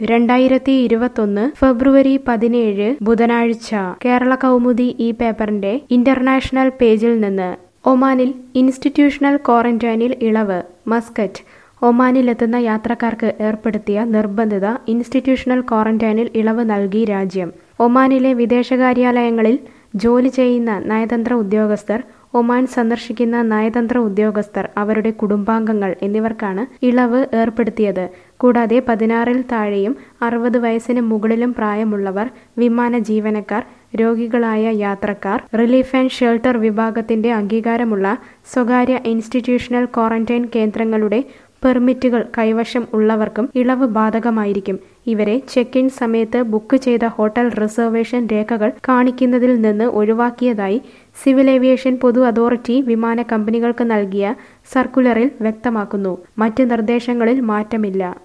രണ്ടായിരത്തി ഇരുപത്തൊന്ന് ഫെബ്രുവരി പതിനേഴ് ബുധനാഴ്ച കേരള കൗമുദി ഈ പേപ്പറിന്റെ ഇന്റർനാഷണൽ പേജിൽ നിന്ന് ഒമാനിൽ ഇൻസ്റ്റിറ്റ്യൂഷണൽ ക്വാറന്റൈനിൽ ഇളവ് മസ്കറ്റ് ഒമാനിലെത്തുന്ന യാത്രക്കാർക്ക് ഏർപ്പെടുത്തിയ നിർബന്ധിത ഇൻസ്റ്റിറ്റ്യൂഷണൽ ക്വാറന്റൈനിൽ ഇളവ് നൽകി രാജ്യം ഒമാനിലെ വിദേശകാര്യാലയങ്ങളിൽ ജോലി ചെയ്യുന്ന നയതന്ത്ര ഉദ്യോഗസ്ഥർ ഒമാൻ സന്ദർശിക്കുന്ന നയതന്ത്ര ഉദ്യോഗസ്ഥർ അവരുടെ കുടുംബാംഗങ്ങൾ എന്നിവർക്കാണ് ഇളവ് ഏർപ്പെടുത്തിയത് കൂടാതെ പതിനാറിൽ താഴെയും അറുപത് വയസ്സിന് മുകളിലും പ്രായമുള്ളവർ വിമാന ജീവനക്കാർ രോഗികളായ യാത്രക്കാർ റിലീഫ് ആൻഡ് ഷെൽട്ടർ വിഭാഗത്തിന്റെ അംഗീകാരമുള്ള സ്വകാര്യ ഇൻസ്റ്റിറ്റ്യൂഷണൽ ക്വാറന്റൈൻ കേന്ദ്രങ്ങളുടെ പെർമിറ്റുകൾ കൈവശം ഉള്ളവർക്കും ഇളവ് ബാധകമായിരിക്കും ഇവരെ ചെക്ക് ഇൻ സമയത്ത് ബുക്ക് ചെയ്ത ഹോട്ടൽ റിസർവേഷൻ രേഖകൾ കാണിക്കുന്നതിൽ നിന്ന് ഒഴിവാക്കിയതായി സിവിൽ ഏവിയേഷൻ പൊതു അതോറിറ്റി വിമാന കമ്പനികൾക്ക് നൽകിയ സർക്കുലറിൽ വ്യക്തമാക്കുന്നു മറ്റ് നിർദ്ദേശങ്ങളിൽ മാറ്റമില്ല